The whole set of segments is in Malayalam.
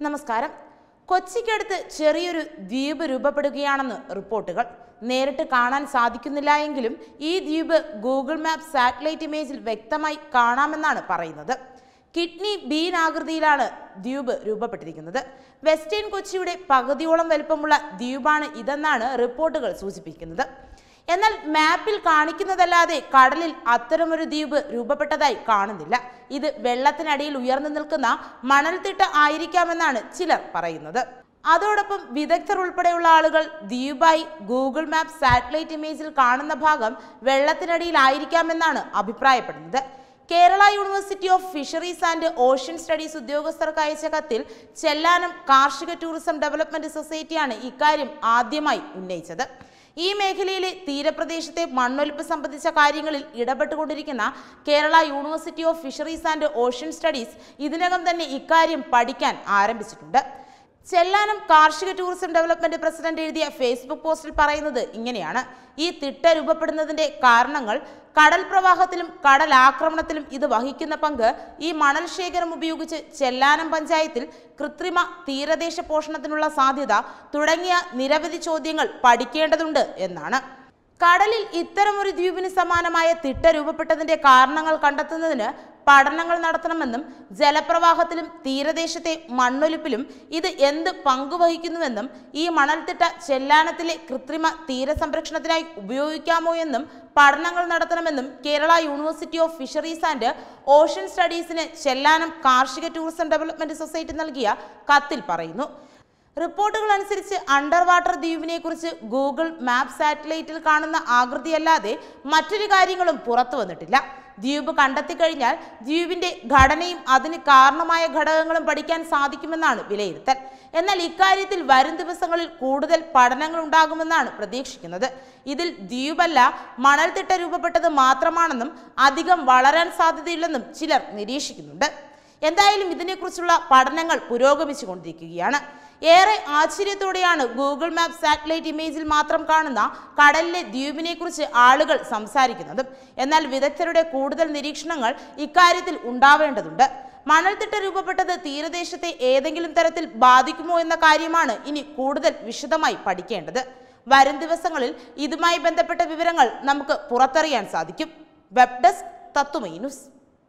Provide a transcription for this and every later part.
നമസ്കാരം കൊച്ചിക്കടുത്ത് ചെറിയൊരു ദ്വീപ് രൂപപ്പെടുകയാണെന്ന് റിപ്പോർട്ടുകൾ നേരിട്ട് കാണാൻ സാധിക്കുന്നില്ല എങ്കിലും ഈ ദ്വീപ് ഗൂഗിൾ മാപ്പ് സാറ്റലൈറ്റ് ഇമേജിൽ വ്യക്തമായി കാണാമെന്നാണ് പറയുന്നത് കിഡ്നി ബീൻ ആകൃതിയിലാണ് ദ്വീപ് രൂപപ്പെട്ടിരിക്കുന്നത് വെസ്റ്റേൺ കൊച്ചിയുടെ പകുതിയോളം വലുപ്പമുള്ള ദ്വീപാണ് ഇതെന്നാണ് റിപ്പോർട്ടുകൾ സൂചിപ്പിക്കുന്നത് എന്നാൽ മാപ്പിൽ കാണിക്കുന്നതല്ലാതെ കടലിൽ അത്തരമൊരു ദ്വീപ് രൂപപ്പെട്ടതായി കാണുന്നില്ല ഇത് വെള്ളത്തിനടിയിൽ ഉയർന്നു നിൽക്കുന്ന മണൽത്തിട്ട ആയിരിക്കാമെന്നാണ് ചിലർ പറയുന്നത് അതോടൊപ്പം വിദഗ്ധർ ഉൾപ്പെടെയുള്ള ആളുകൾ ദ്വീപായി ഗൂഗിൾ മാപ്പ് സാറ്റലൈറ്റ് ഇമേജിൽ കാണുന്ന ഭാഗം വെള്ളത്തിനടിയിലായിരിക്കാമെന്നാണ് അഭിപ്രായപ്പെടുന്നത് Kerala University of Fisheries and Ocean Studies ഉദ്യോഗസ്ഥർക്ക് അയച്ച കത്തിൽ ചെല്ലാനം കാർഷിക ടൂറിസം ഡെവലപ്മെന്റ് സൊസൈറ്റിയാണ് ഇക്കാര്യം ആദ്യമായി ഉന്നയിച്ചത് ഈ മേഖലയിലെ തീരപ്രദേശത്തെ മണ്ണൊലിപ്പ് സംബന്ധിച്ച കാര്യങ്ങളിൽ ഇടപെട്ടുകൊണ്ടിരിക്കുന്ന Kerala University of Fisheries and Ocean Studies ഇതിനകം തന്നെ ഇക്കാര്യം പഠിക്കാൻ ആരംഭിച്ചിട്ടുണ്ട് ചെല്ലാനം കാർഷിക ടൂറിസം ഡെവലപ്മെന്റ് പ്രസിഡന്റ് എഴുതിയ ഫേസ്ബുക്ക് പോസ്റ്റിൽ പറയുന്നത് ഇങ്ങനെയാണ് ഈ തിട്ട രൂപപ്പെടുന്നതിന്റെ കാരണങ്ങൾ കടൽ പ്രവാഹത്തിലും കടൽ ആക്രമണത്തിലും ഇത് വഹിക്കുന്ന പങ്ക് ഈ മണൽ ശേഖരം ഉപയോഗിച്ച് ചെല്ലാനം പഞ്ചായത്തിൽ കൃത്രിമ തീരദേശ പോഷണത്തിനുള്ള സാധ്യത തുടങ്ങിയ നിരവധി ചോദ്യങ്ങൾ പഠിക്കേണ്ടതുണ്ട് എന്നാണ് കടലിൽ ഇത്തരമൊരു ദ്വീപിന് സമാനമായ തിട്ട രൂപപ്പെട്ടതിന്റെ കാരണങ്ങൾ കണ്ടെത്തുന്നതിന് പഠനങ്ങൾ നടത്തണമെന്നും ജലപ്രവാഹത്തിലും തീരദേശത്തെ മണ്ണൊലിപ്പിലും ഇത് എന്ത് പങ്കുവഹിക്കുന്നുവെന്നും ഈ മണൽത്തിട്ട ചെല്ലാനത്തിലെ കൃത്രിമ തീരസംരക്ഷണത്തിനായി ഉപയോഗിക്കാമോ എന്നും പഠനങ്ങൾ നടത്തണമെന്നും Kerala University of Fisheries and Ocean സ്റ്റഡീസിന് ചെല്ലാനം കാർഷിക ടൂറിസം ഡെവലപ്മെന്റ് സൊസൈറ്റി നൽകിയ കത്തിൽ പറയുന്നു റിപ്പോർട്ടുകൾ അനുസരിച്ച് അണ്ടർ വാട്ടർ ദ്വീപിനെ കുറിച്ച് ഗൂഗിൾ മാപ്പ് സാറ്റലൈറ്റിൽ കാണുന്ന ആകൃതിയല്ലാതെ മറ്റൊരു കാര്യങ്ങളും പുറത്തു വന്നിട്ടില്ല ദ്വീപ് കണ്ടെത്തിക്കഴിഞ്ഞാൽ ദ്വീപിന്റെ ഘടനയും അതിന് കാരണമായ ഘടകങ്ങളും പഠിക്കാൻ സാധിക്കുമെന്നാണ് വിലയിരുത്തൽ എന്നാൽ ഇക്കാര്യത്തിൽ വരും ദിവസങ്ങളിൽ കൂടുതൽ പഠനങ്ങൾ ഉണ്ടാകുമെന്നാണ് പ്രതീക്ഷിക്കുന്നത് ഇതിൽ ദ്വീപല്ല മണൽത്തിട്ട രൂപപ്പെട്ടത് മാത്രമാണെന്നും അധികം വളരാൻ സാധ്യതയില്ലെന്നും ചിലർ നിരീക്ഷിക്കുന്നുണ്ട് എന്തായാലും ഇതിനെക്കുറിച്ചുള്ള പഠനങ്ങൾ പുരോഗമിച്ചു കൊണ്ടിരിക്കുകയാണ് ഏറെ ആശ്ചര്യത്തോടെയാണ് ഗൂഗിൾ മാപ്പ് സാറ്റലൈറ്റ് ഇമേജിൽ മാത്രം കാണുന്ന കടലിലെ ദ്വീപിനെ കുറിച്ച് ആളുകൾ സംസാരിക്കുന്നതും എന്നാൽ വിദഗ്ധരുടെ കൂടുതൽ നിരീക്ഷണങ്ങൾ ഇക്കാര്യത്തിൽ ഉണ്ടാവേണ്ടതുണ്ട് മണൽത്തിട്ട രൂപപ്പെട്ടത് തീരദേശത്തെ ഏതെങ്കിലും തരത്തിൽ ബാധിക്കുമോ എന്ന കാര്യമാണ് ഇനി കൂടുതൽ വിശദമായി പഠിക്കേണ്ടത് വരും ദിവസങ്ങളിൽ ഇതുമായി ബന്ധപ്പെട്ട വിവരങ്ങൾ നമുക്ക് പുറത്തറിയാൻ സാധിക്കും വെബ് ഡെസ്ക് തത്തുമൈ ന്യൂസ്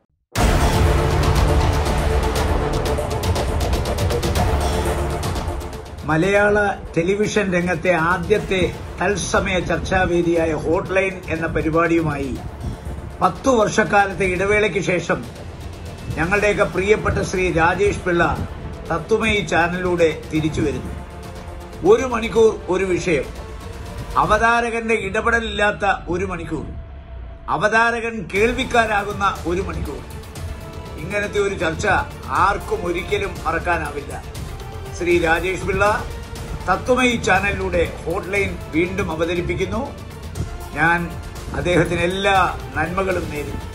മലയാള ടെലിവിഷൻ രംഗത്തെ ആദ്യത്തെ തത്സമയ ചർച്ചാവേദിയായ ഹോട്ട്ലൈൻ എന്ന പരിപാടിയുമായി പത്തു വർഷക്കാലത്തെ ഇടവേളയ്ക്ക് ശേഷം ഞങ്ങളുടെയൊക്കെ പ്രിയപ്പെട്ട ശ്രീ രാജേഷ് പിള്ള തത്വമയി ചാനലിലൂടെ തിരിച്ചു വരുന്നു ഒരു മണിക്കൂർ ഒരു വിഷയം അവതാരകന്റെ ഇടപെടലില്ലാത്ത ഒരു മണിക്കൂർ അവതാരകൻ കേൾവിക്കാരാകുന്ന ഒരു മണിക്കൂർ ഇങ്ങനത്തെ ഒരു ചർച്ച ആർക്കും ഒരിക്കലും മറക്കാനാവില്ല ശ്രീ രാജേഷ് പിള്ള തത്വമയി ചാനലിലൂടെ ഹോട്ട്ലൈൻ വീണ്ടും അവതരിപ്പിക്കുന്നു ഞാൻ അദ്ദേഹത്തിന് എല്ലാ നന്മകളും നേരുന്നു